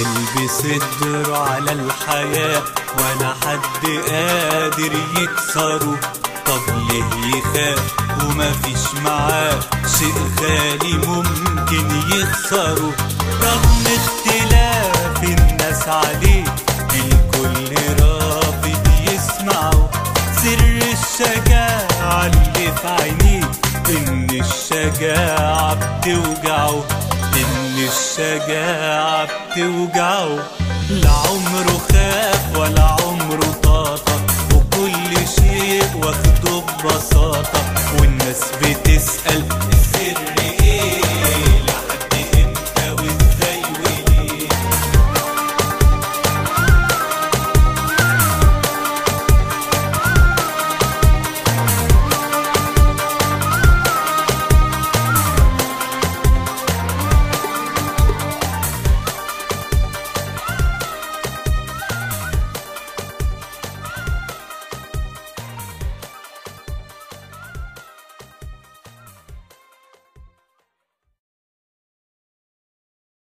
يلبس الدر على الحياة ولا حد قادر يكسره طب ليه يخاف وما فيش معاه شيء خالي ممكن يخسره رغم اختلاف الناس عليه الكل رافض يسمعه سر الشجاعة اللي في عينيه إن الشجاعة بتوجعه إن الشجاعة بتوجعه لا عمره خاف ولا عمره طاطا وكل شيء واخده ببساطة